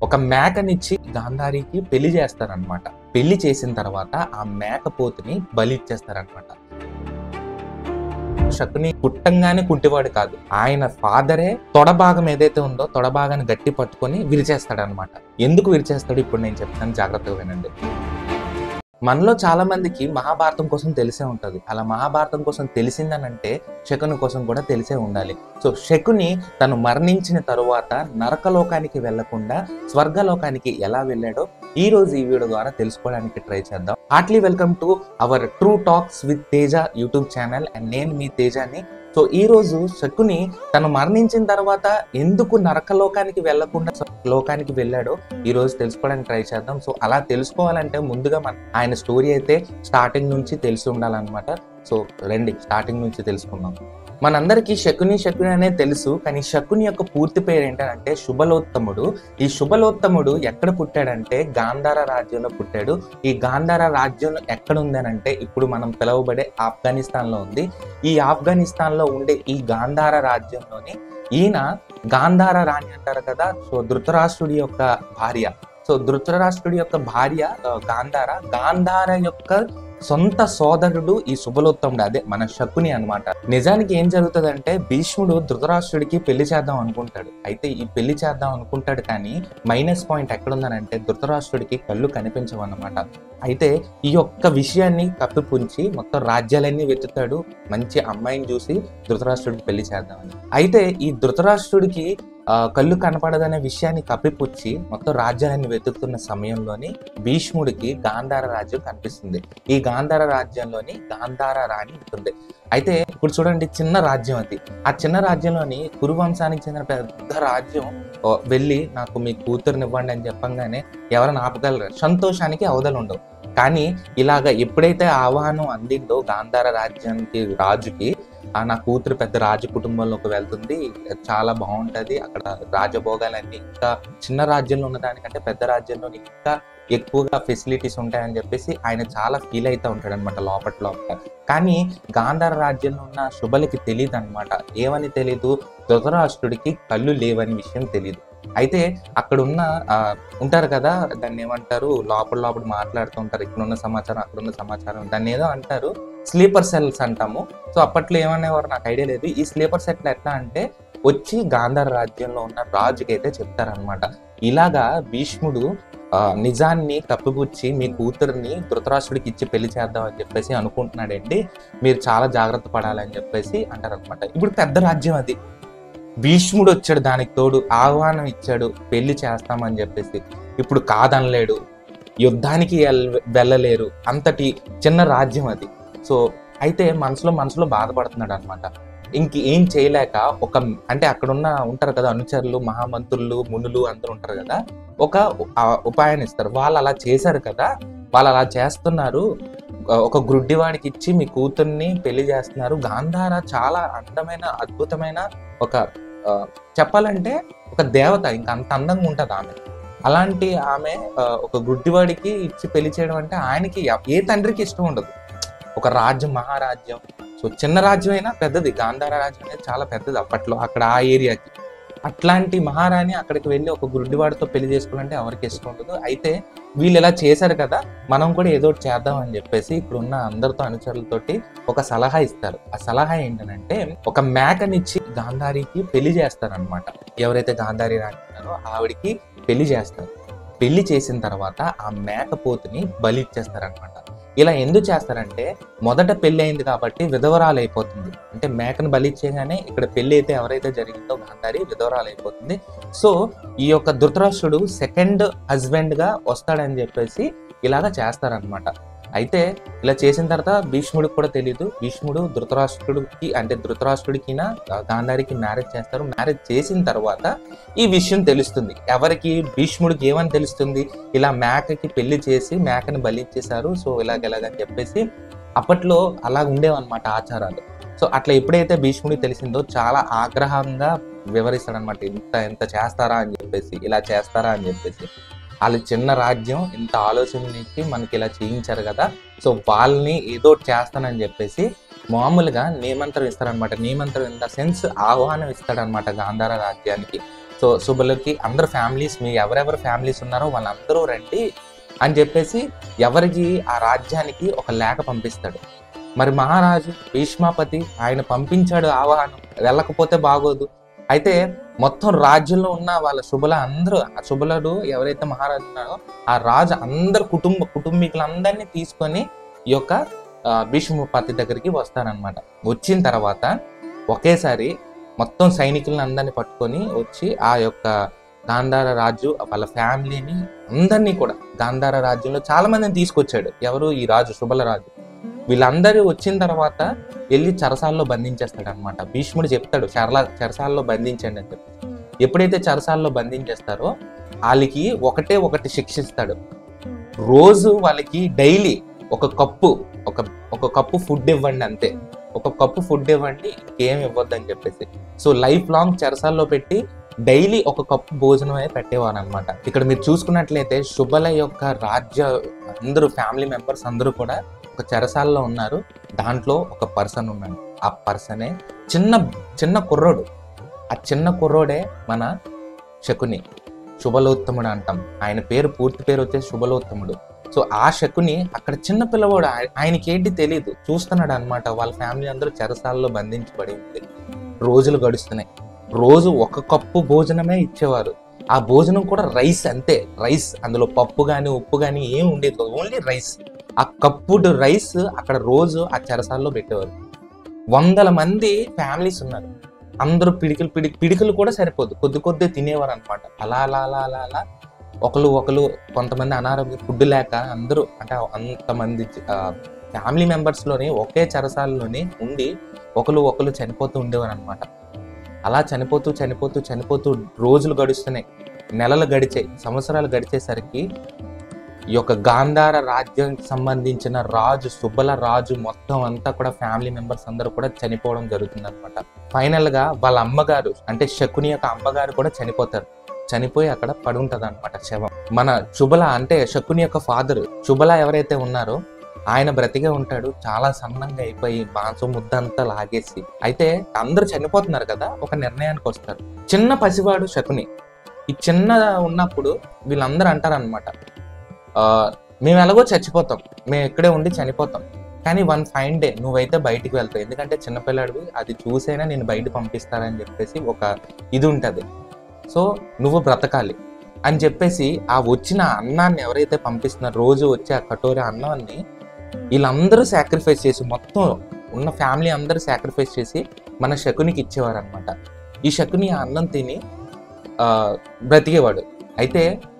ఒక మేకనిచ్చి గాంధారికి పెళ్లి చేస్తారనమాట పెళ్లి చేసిన తర్వాత ఆ మేకపోతుని బలి ఇచ్చేస్తారనమాట శకుని పుట్టంగానే కుంటివాడు కాదు ఆయన ఫాదరే తొడ భాగం ఏదైతే ఉందో తొడ భాగాన్ని గట్టి పట్టుకొని విరిచేస్తాడనమాట ఎందుకు విరిచేస్తాడు ఇప్పుడు నేను చెప్తాను జాగ్రత్తగా వినండి మనలో చాలా మందికి మహాభారతం కోసం తెలిసే ఉంటది అలా మహాభారతం కోసం తెలిసిందనంటే శకుని కోసం కూడా తెలిసే ఉండాలి సో శకుని తను మరణించిన తరువాత నరకలోకానికి వెళ్లకుండా స్వర్గలోకానికి ఎలా వెళ్ళాడో ఈ రోజు ఈ వీడియో ద్వారా తెలుసుకోవడానికి ట్రై చేద్దాం heartily welcome to our true talks with Teja YouTube channel and నేను మీ తేజాని సో ఈ రోజు శకుని తను మరణించిన తర్వాత ఎందుకు నరకలోకానికి వెళ్లకుండా లోకానికి వెళ్ళాడో ఈ రోజు తెలుసుకోవడానికి ట్రై చేద్దాం సో అలా తెలుసుకోవాలంటే ముందుగా మన ఆయన స్టోరీ అయితే స్టార్టింగ్ నుంచి తెలిసి ఉండాలన్నమాట సో రండి స్టార్టింగ్ నుంచి తెలుసుకుందాం మనందరికీ శకుని శకుని అనే తెలుసు కానీ శకుని యొక్క పూర్తి పేరు ఏంటంటే శుభలోత్తముడు ఈ శుభలోత్తముడు ఎక్కడ పుట్టాడంటే గాంధార రాజ్యంలో పుట్టాడు ఈ గాంధార రాజ్యం ఎక్కడ ఉందనంటే ఇప్పుడు మనం పిలువబడే ఆఫ్ఘనిస్తాన్ లో ఉంది ఈ ఆఫ్ఘనిస్తాన్ లో ఉండే ఈ గాంధార రాజ్యంలోని ఈయన గాంధార రాణి అంటారు కదా సో ధృతరాష్ట్రుడి యొక్క భార్య సో ధృతరాష్ట్రుడి యొక్క భార్య ఆ, గాంధార గాంధార యొక్క సొంత సోదరుడు ఈ శుభలోత్తముడు అదే మన శకుని అన్నమాట నిజానికి ఏం జరుగుతుందంటే భీష్ముడు ధృతరాష్ట్రుడికి పెళ్లి చేద్దాం అనుకుంటాడు అయితే ఈ పెళ్లి చేద్దాం అనుకుంటాడు కానీ మైనస్ పాయింట్ ఎక్కడుందనంటే ధృతరాష్ట్రుడికి కళ్ళు కనిపించవు అన్నమాట అయితే ఈ యొక్క విషయాన్ని కప్పిపుంచి మొత్తం రాజ్యాలన్నీ వెతుకుతాడు మంచి అమ్మాయిని చూసి ధృతరాష్ట్రుడికి పెళ్లి చేద్దామని అయితే ఈ ధృతరాష్ట్రుడికి ఆ, కళ్ళు కనపడదనే విషయాన్ని కప్పిపుచ్చి మొత్తం రాజ్యాన్ని వెతుకుతున్న సమయంలోని భీష్ముడికి గాంధార రాజ్యం కనిపిస్తుంది ఈ గాంధార రాజ్యంలోని గాంధార రాణి ఉంటుంది అయితే ఇప్పుడు చూడండి చిన్న రాజ్యం అది ఆ చిన్న రాజ్యంలోని కురు వంశానికి చెందిన పెద్ద రాజ్యం ఓ, వెళ్ళి నాకు మీ కూతురుని ఇవ్వండి అని చెప్పంగానే ఎవరైనా ఆపగలరు సంతోషానికి అవధలు ఉండవు కానీ ఇలాగ ఎప్పుడైతే ఆహ్వానం అందిందో గాంధార రాజ్యానికి రాజుకి ఆ నా కూతురు పెద్ద రాజ కుటుంబంలోకి వెళ్తుంది చాలా బాగుంటది అక్కడ రాజభోగాలన్నీ ఇంకా చిన్న రాజ్యంలో ఉన్న దానికంటే పెద్ద రాజ్యంలో ఇంకా ఎక్కువగా ఫెసిలిటీస్ ఉంటాయని చెప్పేసి ఆయన చాలా ఫీల్ అవుతూ ఉంటాడు అనమాట లోపల లోపల కానీ గాంధార రాజ్యంలో ఉన్న శుభలకి తెలియదు అనమాట ఏమని తెలీదు ధృతరాష్ట్రుడికి కళ్ళు లేవని విషయం తెలియదు అయితే అక్కడ ఉన్న ఆ, ఉంటారు కదా దాన్ని ఏమంటారు లోపల లోపల మాట్లాడుతూ ఉంటారు ఇక్కడ ఉన్న సమాచారం అక్కడ ఉన్న సమాచారం దాన్ని ఏదో అంటారు స్లీపర్ సెల్స్ అంటాము సో అప్పట్లో ఏమనేవారు నాకు ఐడియా లేదు ఈ స్లీపర్ సెట్లు ఎట్లా అంటే వచ్చి గాంధార రాజ్యంలో ఉన్న రాజుకి అయితే చెప్తారనమాట ఇలాగా భీష్ముడు ఆ, నిజాన్ని కప్పిపుచ్చి మీ కూతుర్ని ధృతరాష్ట్రుడికి ఇచ్చి పెళ్లి చేద్దాం అని చెప్పేసి అనుకుంటున్నాడండి మీరు చాలా జాగ్రత్త పడాలని చెప్పేసి అంటారనమాట ఇప్పుడు పెద్ద రాజ్యం అది భీష్ముడు వచ్చాడు దానికి తోడు ఆహ్వానం ఇచ్చాడు పెళ్లి చేస్తామని చెప్పేసి ఇప్పుడు కాదనలేడు యుద్ధానికి ఎల్- వెళ్ళలేరు అంతటి చిన్న రాజ్యం అది సో అయితే మనసులో మనసులో బాధపడుతున్నాడు అనమాట ఇంక ఏం చేయలేక ఒక అంటే అక్కడ ఉన్న ఉంటారు కదా అనుచరులు మహామంత్రులు మునులు అందరూ ఉంటారు కదా ఒక ఆ, ఉపాయాన్ని ఇస్తారు వాళ్ళు అలా చేశారు కదా వాళ్ళు అలా చేస్తున్నారు ఆ, ఒక గ్రుడ్డివాడికి ఇచ్చి మీ కూతుర్ని పెళ్లి చేస్తున్నారు గాంధార చాలా అందమైన అద్భుతమైన ఒక ఆ, చెప్పాలంటే ఒక దేవత ఇంకా అంత అందంగా ఉంటది ఆమె అలాంటి ఆమె ఆ, ఒక గుడ్డివాడికి ఇచ్చి పెళ్లి చేయడం అంటే ఆయనకి ఎ- ఏ తండ్రికి ఇష్టం ఉండదు ఒక రాజ్యం మహారాజ్యం సో చిన్న రాజ్యం అయినా పెద్దది గాంధార రాజ్యం అనేది చాలా పెద్దది అప్పట్లో అక్కడ ఆ ఏరియాకి అట్లాంటి మహారాణి అక్కడికి వెళ్ళి ఒక గుడ్డివాడితో పెళ్లి చేసుకోవాలంటే ఎవరికి ఇష్టం ఉండదు అయితే వీళ్ళు ఇలా చేశారు కదా మనం కూడా ఏదో ఒకటి చేద్దాం అని చెప్పేసి ఇప్పుడు ఉన్న అందరితో అనుచరులతోటి ఒక సలహా ఇస్తారు ఆ సలహా ఏంటంటే ఒక మేకనిచ్చి గాంధారికి పెళ్లి చేస్తారనమాట ఎవరైతే గాంధారి రాణి ఉన్నారో ఆవిడికి పెళ్లి చేస్తారు పెళ్లి చేసిన తర్వాత ఆ మేకపోతుని బలి ఇచ్చేస్తారనమాట ఇలా ఎందుకు చేస్తారంటే మొదట పెళ్లి అయింది కాబట్టి విధవరాలు అయిపోతుంది అంటే మేకను బలి ఇచ్చేగానే ఇక్కడ పెళ్లి అయితే ఎవరైతే జరిగిందో గాంధారి విధవరాలు అయిపోతుంది సో ఈ యొక్క ధృతరాష్ట్రుడు సెకండ్ హస్బెండ్ గా వస్తాడని చెప్పేసి ఇలాగా చేస్తారనమాట అయితే ఇలా చేసిన తర్వాత భీష్ముడికి కూడా తెలియదు భీష్ముడు ధృతరాష్ట్రుడికి అంటే ధృతరాష్ట్రుడికి గాంధారికి మ్యారేజ్ చేస్తారు మ్యారేజ్ చేసిన తర్వాత ఈ విషయం తెలుస్తుంది ఎవరికి భీష్ముడికి ఏమని తెలుస్తుంది ఇలా మేకకి పెళ్లి చేసి మేకని బలిచ్చేశారు సో ఇలాగెలాగని చెప్పేసి అప్పట్లో అలా ఉండేవన్నమాట ఆచారాలు సో అట్లా ఎప్పుడైతే భీష్ముడికి తెలిసిందో చాలా ఆగ్రహంగా వివరిస్తాడనమాట ఇంత ఎంత చేస్తారా అని చెప్పేసి ఇలా చేస్తారా అని చెప్పేసి వాళ్ళ చిన్న రాజ్యం ఇంత ఆలోచనకి మనకి ఇలా చేయించారు కదా సో వాళ్ళని ఏదో ఒకటి చేస్తానని చెప్పేసి మామూలుగా నియమంత్రం ఇస్తారనమాట నియమంత్రం ఇన్ ద సెన్స్ ఆహ్వానం ఇస్తాడనమాట గాంధార రాజ్యానికి సో శుభలకి అందరు ఫ్యామిలీస్ మీ ఎవరెవరు ఫ్యామిలీస్ ఉన్నారో వాళ్ళందరూ రండి అని చెప్పేసి ఎవరికి ఆ రాజ్యానికి ఒక లేఖ పంపిస్తాడు మరి మహారాజు భీష్మాపతి ఆయన పంపించాడు ఆహ్వానం వెళ్ళకపోతే బాగోదు అయితే మొత్తం రాజ్యంలో ఉన్న వాళ్ళ శుభల అందరూ ఆ శుభలుడు ఎవరైతే మహారాజు ఉన్నారో ఆ రాజు అందరు కుటుంబ కుటుంబీకులందరినీ తీసుకొని ఈ యొక్క ఆ, భీష్మపతి దగ్గరికి వస్తారనమాట వచ్చిన తర్వాత ఒకేసారి మొత్తం సైనికులను అందరినీ పట్టుకొని వచ్చి ఆ యొక్క గాంధార రాజు వాళ్ళ ఫ్యామిలీని అందరినీ కూడా గాంధార రాజ్యంలో చాలా మందిని తీసుకొచ్చాడు ఎవరు ఈ రాజు శుభల రాజు వీళ్ళందరూ వచ్చిన తర్వాత వెళ్ళి చెరసాల్లో బంధించేస్తాడు అనమాట భీష్ముడు చెప్తాడు చెరలా చెరసాల్లో బంధించండి అని చెప్పి ఎప్పుడైతే చెరసాల్లో బంధించేస్తారో వాళ్ళకి ఒకటే ఒకటి శిక్షిస్తాడు రోజు వాళ్ళకి డైలీ ఒక కప్పు ఒక ఒక కప్పు ఫుడ్ ఇవ్వండి అంతే ఒక కప్పు ఫుడ్ ఇవ్వండి ఇంకేం ఇవ్వద్దు అని చెప్పేసి సో లైఫ్ లాంగ్ చెరసాల్లో పెట్టి డైలీ ఒక కప్పు భోజనమే పెట్టేవారు అనమాట ఇక్కడ మీరు చూసుకున్నట్లయితే శుభల యొక్క రాజ్య అందరూ ఫ్యామిలీ మెంబర్స్ అందరూ కూడా ఒక చెరసాల్లో ఉన్నారు దాంట్లో ఒక పర్సన్ ఉన్నాడు ఆ పర్సనే చిన్న చిన్న కుర్రోడు ఆ చిన్న కుర్రోడే మన శకుని శుభలోత్తముడు అంటాం ఆయన పేరు పూర్తి పేరు వచ్చేసి శుభలోత్తముడు సో ఆ శకుని అక్కడ చిన్న పిల్లవాడు ఆయ- ఆయనకి ఏంటి తెలియదు చూస్తున్నాడు అనమాట వాళ్ళ ఫ్యామిలీ అందరూ చెరసాల్లో బంధించబడి ఉంది రోజులు గడుస్తున్నాయి రోజు ఒక కప్పు భోజనమే ఇచ్చేవారు ఆ భోజనం కూడా రైస్ అంతే రైస్ అందులో పప్పు కానీ ఉప్పు కానీ ఏం ఉండేది కాదు ఓన్లీ రైస్ ఆ కప్పుడు రైస్ అక్కడ రోజు ఆ చెరసాల్లో పెట్టేవారు వందల మంది ఫ్యామిలీస్ ఉన్నారు అందరూ పిడికలు పిడి పిడికలు కూడా సరిపోదు కొద్ది కొద్ది తినేవారు అనమాట అలా అలా అలా అలా అలా ఒకరు ఒకరు కొంతమంది అనారోగ్య ఫుడ్ లేక అందరూ అంటే అంతమంది ఫ్యామిలీ మెంబర్స్లోని ఒకే చెరసాలలోని ఉండి ఒకరు ఒకరు చనిపోతూ ఉండేవారు అనమాట అలా చనిపోతూ చనిపోతూ చనిపోతూ రోజులు గడుస్తున్నాయి నెలలు గడిచాయి సంవత్సరాలు గడిచేసరికి ఈ యొక్క గాంధార రాజ్యానికి సంబంధించిన రాజు సుబ్బల రాజు మొత్తం అంతా కూడా ఫ్యామిలీ మెంబర్స్ అందరూ కూడా చనిపోవడం జరుగుతుంది అనమాట ఫైనల్ గా వాళ్ళ అమ్మగారు అంటే శకుని యొక్క అమ్మగారు కూడా చనిపోతారు చనిపోయి అక్కడ పడి ఉంటది అనమాట శవం మన శుభల అంటే శకుని యొక్క ఫాదర్ శుభల ఎవరైతే ఉన్నారో ఆయన బ్రతికే ఉంటాడు చాలా సన్నంగా అయిపోయి మాంసం ముద్దంతా లాగేసి అయితే అందరూ చనిపోతున్నారు కదా ఒక నిర్ణయానికి వస్తారు చిన్న పసివాడు శకుని ఈ చిన్న ఉన్నప్పుడు వీళ్ళందరూ అంటారు అనమాట మేము ఎలాగో చచ్చిపోతాం మేము ఇక్కడే ఉండి చనిపోతాం కానీ వన్ ఫైన్ డే నువ్వైతే బయటికి వెళ్తావు ఎందుకంటే చిన్నపిల్లాడివి అది చూసైనా నేను బయట పంపిస్తారని చెప్పేసి ఒక ఇది ఉంటుంది సో నువ్వు బ్రతకాలి అని చెప్పేసి ఆ వచ్చిన అన్నాన్ని ఎవరైతే పంపిస్తున్నారో రోజు వచ్చే ఆ కటోరి అన్నాన్ని వీళ్ళందరూ సాక్రిఫైస్ చేసి మొత్తం ఉన్న ఫ్యామిలీ అందరూ సాక్రిఫైస్ చేసి మన శకునికి ఇచ్చేవారు అనమాట ఈ శకుని ఆ అన్నం తిని ఆ, బ్రతికేవాడు అయితే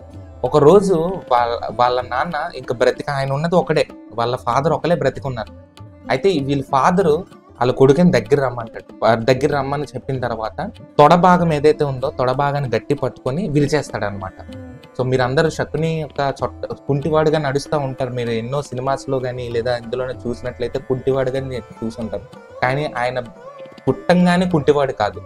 ఒక రోజు వాళ్ళ వాళ్ళ నాన్న ఇంకా బ్రతిక ఆయన ఉన్నది ఒకడే వాళ్ళ ఫాదర్ ఒకలే బ్రతికున్నారు అయితే వీళ్ళ ఫాదరు వాళ్ళ కొడుకుని దగ్గర రమ్మంటాడు వా- దగ్గర రమ్మని చెప్పిన తర్వాత తొడ భాగం ఏదైతే ఉందో తొడ భాగాన్ని గట్టి పట్టుకొని విరిచేస్తాడు అనమాట సో మీరందరూ శకుని యొక్క చొట్ట కుంటివాడుగా నడుస్తూ ఉంటారు మీరు ఎన్నో సినిమాస్లో కానీ లేదా ఇందులోనే చూసినట్లయితే కుంటివాడుగా చూసుంటారు కానీ ఆయన పుట్టంగానే కుంటివాడు కాదు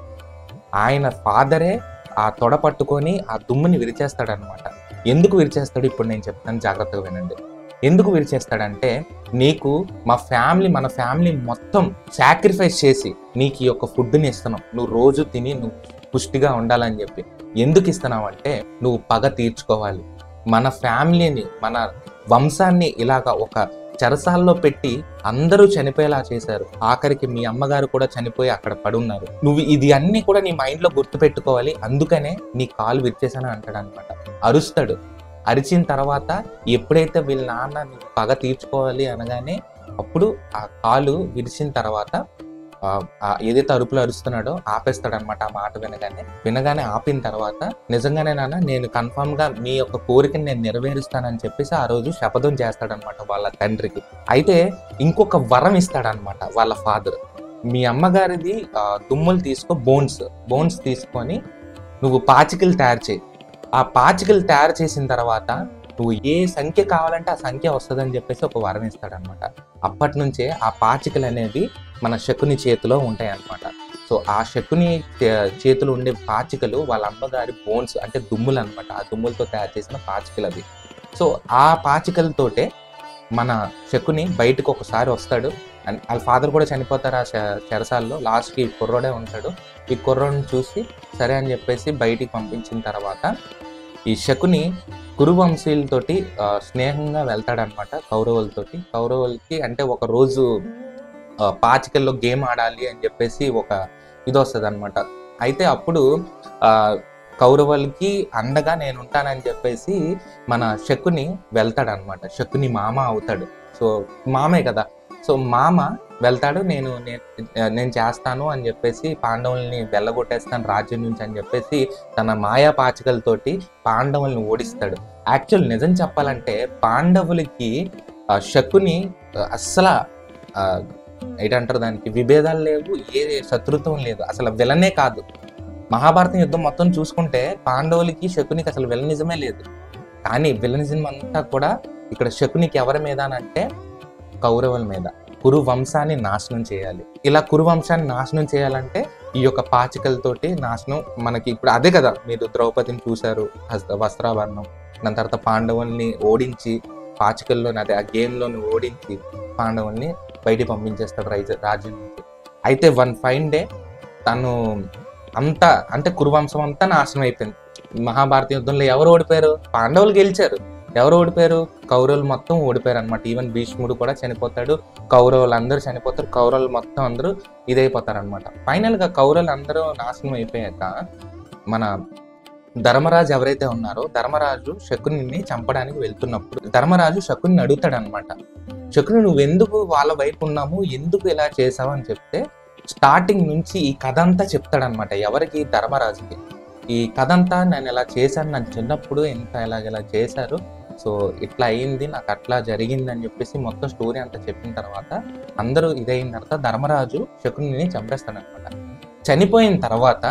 ఆయన ఫాదరే ఆ తొడ పట్టుకొని ఆ దుమ్ముని విరిచేస్తాడనమాట ఎందుకు విరిచేస్తాడు ఇప్పుడు నేను చెప్తాను జాగ్రత్తగా వినండి ఎందుకు విరిచేస్తాడంటే నీకు మా ఫ్యామిలీ మన ఫ్యామిలీ మొత్తం సాక్రిఫైస్ చేసి నీకు ఈ యొక్క ఫుడ్ని ఇస్తున్నాం నువ్వు రోజు తిని నువ్వు పుష్టిగా ఉండాలని చెప్పి ఎందుకు ఇస్తున్నావు అంటే నువ్వు పగ తీర్చుకోవాలి మన ఫ్యామిలీని మన వంశాన్ని ఇలాగా ఒక చెరసాల్లో పెట్టి అందరూ చనిపోయేలా చేశారు ఆఖరికి మీ అమ్మగారు కూడా చనిపోయి అక్కడ పడున్నారు నువ్వు ఇది అన్ని కూడా నీ మైండ్ లో గుర్తు పెట్టుకోవాలి అందుకనే నీ కాలు విరిచేసాను అంటాడు అనమాట అరుస్తాడు అరిచిన తర్వాత ఎప్పుడైతే వీళ్ళ నాన్న నువ్వు పగ తీర్చుకోవాలి అనగానే అప్పుడు ఆ కాలు విరిచిన తర్వాత ఆ, ఆ ఏదైతే అరుపులు అరుస్తున్నాడో ఆపేస్తాడు అనమాట ఆ మాట వినగానే వినగానే ఆపిన తర్వాత నిజంగానే నాన్న నేను కన్ఫామ్ గా మీ యొక్క కోరికని నేను నెరవేరుస్తానని చెప్పేసి ఆ రోజు శపథం చేస్తాడనమాట వాళ్ళ తండ్రికి అయితే ఇంకొక వరం ఇస్తాడనమాట వాళ్ళ ఫాదర్ మీ అమ్మగారిది ఆ, దుమ్ములు తీసుకో బోన్స్ బోన్స్ తీసుకొని నువ్వు పాచికలు తయారు చేయి ఆ పాచికలు తయారు చేసిన తర్వాత నువ్వు ఏ సంఖ్య కావాలంటే ఆ సంఖ్య వస్తుందని చెప్పేసి ఒక వరం ఇస్తాడనమాట అప్పటి నుంచే ఆ పాచికలు అనేవి మన శకుని చేతిలో ఉంటాయి అన్నమాట సో ఆ శకుని చే- చేతిలో ఉండే పాచికలు వాళ్ళ అమ్మగారి బోన్స్ అంటే దుమ్ములు అనమాట ఆ దుమ్ములతో తయారు చేసిన పాచికలు అవి సో ఆ పాచికలతోటే మన శకుని బయటకు ఒకసారి వస్తాడు అండ్ వాళ్ళ ఫాదర్ కూడా చనిపోతారు ఆ చె- చెరసాల్లో లాస్ట్కి ఈ కుర్రోడే ఉంటాడు ఈ కుర్రోడిని చూసి సరే అని చెప్పేసి బయటికి పంపించిన తర్వాత ఈ శకుని కురువంశీయులతోటి ఆ, స్నేహంగా వెళ్తాడనమాట కౌరవులతోటి కౌరవులకి అంటే ఒక రోజు ఆ, పాచికల్లో గేమ్ ఆడాలి అని చెప్పేసి ఒక ఇది వస్తుంది అనమాట అయితే అప్పుడు ఆ, కౌరవులకి అండగా నేను ఉంటానని చెప్పేసి మన శకుని వెళ్తాడనమాట శకుని మామ అవుతాడు సో మామే కదా సో మామ వెళ్తాడు నేను నే- నేను చేస్తాను అని చెప్పేసి పాండవుల్ని వెళ్ళగొట్టేస్తాను రాజ్యం నుంచి అని చెప్పేసి తన మాయా పాచికలతోటి పాండవుల్ని ఓడిస్తాడు యాక్చువల్ నిజం చెప్పాలంటే పాండవులకి ఆ, శకుని ఆ, అస్సలు ఆ, ఏంటంటారు దానికి విభేదాలు లేవు ఏ శత్రుత్వం లేదు అసలు విలనే కాదు మహాభారతం యుద్ధం మొత్తం చూసుకుంటే పాండవులకి శకునికి అసలు విలనిజమే లేదు కానీ విలనిజం అంతా కూడా ఇక్కడ శకునికి ఎవరి మీద అని అంటే కౌరవుల మీద కురు వంశాన్ని నాశనం చేయాలి ఇలా కురు వంశాన్ని నాశనం చేయాలంటే ఈ యొక్క పాచికలతోటి నాశనం మనకి ఇప్పుడు అదే కదా మీరు ద్రౌపదిని చూశారు హస్త వస్త్రాభరణం దాని తర్వాత పాండవుల్ని ఓడించి పాచికల్లోని అదే ఆ గేమ్లోని ఓడించి పాండవుల్ని బయటికి పంపించేస్తాడు రైజ రాజ్యం నుంచి అయితే వన్ ఫైన్ డే తను అంతా అంటే కురువంశం అంతా నాశనం అయిపోయింది మహాభారత యుద్ధంలో ఎవరు ఓడిపోయారు పాండవులు గెలిచారు ఎవరు ఓడిపోయారు కౌరవులు మొత్తం ఓడిపోయారు అనమాట ఈవెన్ భీష్ముడు కూడా చనిపోతాడు కౌరవులు అందరూ చనిపోతారు కౌరవులు మొత్తం అందరూ ఇదైపోతారు అనమాట ఫైనల్ గా కౌరవులు అందరూ నాశనం అయిపోయాక మన ధర్మరాజు ఎవరైతే ఉన్నారో ధర్మరాజు శకుని చంపడానికి వెళ్తున్నప్పుడు ధర్మరాజు శకుని అడుగుతాడు అనమాట శకుని నువ్వు ఎందుకు వాళ్ళ వైపు ఉన్నాము ఎందుకు ఇలా చేసావు అని చెప్తే స్టార్టింగ్ నుంచి ఈ కథ అంతా చెప్తాడనమాట ఎవరికి ధర్మరాజుకి ఈ కథ అంతా నేను ఇలా చేశాను నన్ను చిన్నప్పుడు ఎంత ఇలా ఇలా చేశారు సో ఇట్లా అయింది నాకు అట్లా జరిగింది అని చెప్పేసి మొత్తం స్టోరీ అంతా చెప్పిన తర్వాత అందరూ ఇదైన తర్వాత ధర్మరాజు శకుని చంపేస్తాడనమాట చనిపోయిన తర్వాత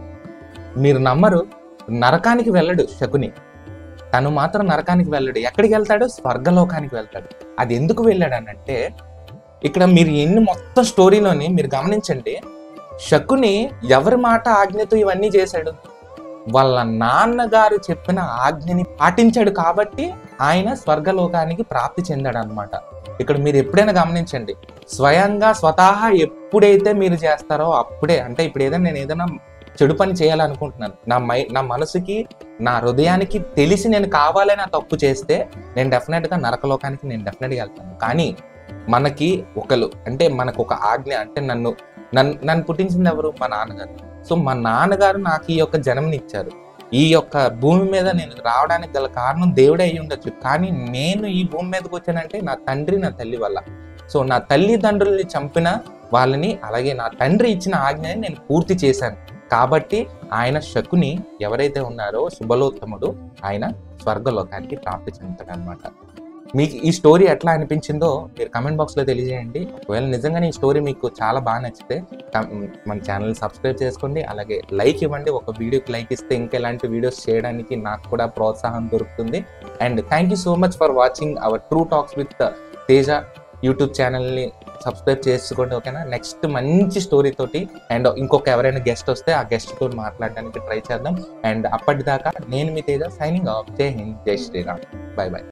మీరు నమ్మరు నరకానికి వెళ్ళడు శకుని తను మాత్రం నరకానికి వెళ్ళడు ఎక్కడికి వెళ్తాడు స్వర్గలోకానికి వెళ్తాడు అది ఎందుకు వెళ్ళాడు అనంటే ఇక్కడ మీరు ఎన్ని మొత్తం స్టోరీలోని మీరు గమనించండి శకుని ఎవరి మాట ఆజ్ఞతో ఇవన్నీ చేశాడు వాళ్ళ నాన్నగారు చెప్పిన ఆజ్ఞని పాటించాడు కాబట్టి ఆయన స్వర్గలోకానికి ప్రాప్తి చెందాడు అనమాట ఇక్కడ మీరు ఎప్పుడైనా గమనించండి స్వయంగా స్వతహా ఎప్పుడైతే మీరు చేస్తారో అప్పుడే అంటే ఇప్పుడు ఏదైనా నేను ఏదైనా చెడు పని చేయాలనుకుంటున్నాను నా మై నా మనసుకి నా హృదయానికి తెలిసి నేను కావాలని ఆ తప్పు చేస్తే నేను డెఫినెట్గా నరకలోకానికి నేను డెఫినెట్గా వెళ్తాను కానీ మనకి ఒకరు అంటే మనకు ఒక ఆజ్ఞ అంటే నన్ను నన్ను నన్ను పుట్టించింది ఎవరు మా నాన్నగారు సో మా నాన్నగారు నాకు ఈ యొక్క జన్మని ఇచ్చారు ఈ యొక్క భూమి మీద నేను రావడానికి గల కారణం దేవుడే అయి ఉండొచ్చు కానీ నేను ఈ భూమి మీదకి వచ్చానంటే నా తండ్రి నా తల్లి వల్ల సో నా తల్లిదండ్రుల్ని చంపిన వాళ్ళని అలాగే నా తండ్రి ఇచ్చిన ఆజ్ఞని నేను పూర్తి చేశాను కాబట్టి ఆయన శకుని ఎవరైతే ఉన్నారో శుభలోత్తముడు ఆయన స్వర్గలోకానికి ప్రాప్తి చెందుతాడు అనమాట మీకు ఈ స్టోరీ ఎట్లా అనిపించిందో మీరు కమెంట్ బాక్స్లో తెలియజేయండి ఒకవేళ నిజంగానే ఈ స్టోరీ మీకు చాలా బాగా నచ్చితే కం- మన ఛానల్ సబ్స్క్రైబ్ చేసుకోండి అలాగే లైక్ ఇవ్వండి ఒక వీడియోకి లైక్ ఇస్తే ఇంకా ఇలాంటి వీడియోస్ చేయడానికి నాకు కూడా ప్రోత్సాహం దొరుకుతుంది and thank you so much for watching our true talks with Teja YouTube ఛానల్ని సబ్స్క్రైబ్ చేసుకోండి ఓకేనా నెక్స్ట్ మంచి స్టోరీ తోటి అండ్ ఇంకొక ఎవరైనా గెస్ట్ వస్తే ఆ గెస్ట్ తోటి మాట్లాడడానికి ట్రై చేద్దాం అండ్ అప్పటిదాకా నేను మీ తేజ సైనింగ్ ఆఫ్ జై హింద్ జై శ్రీరామ్ బై బై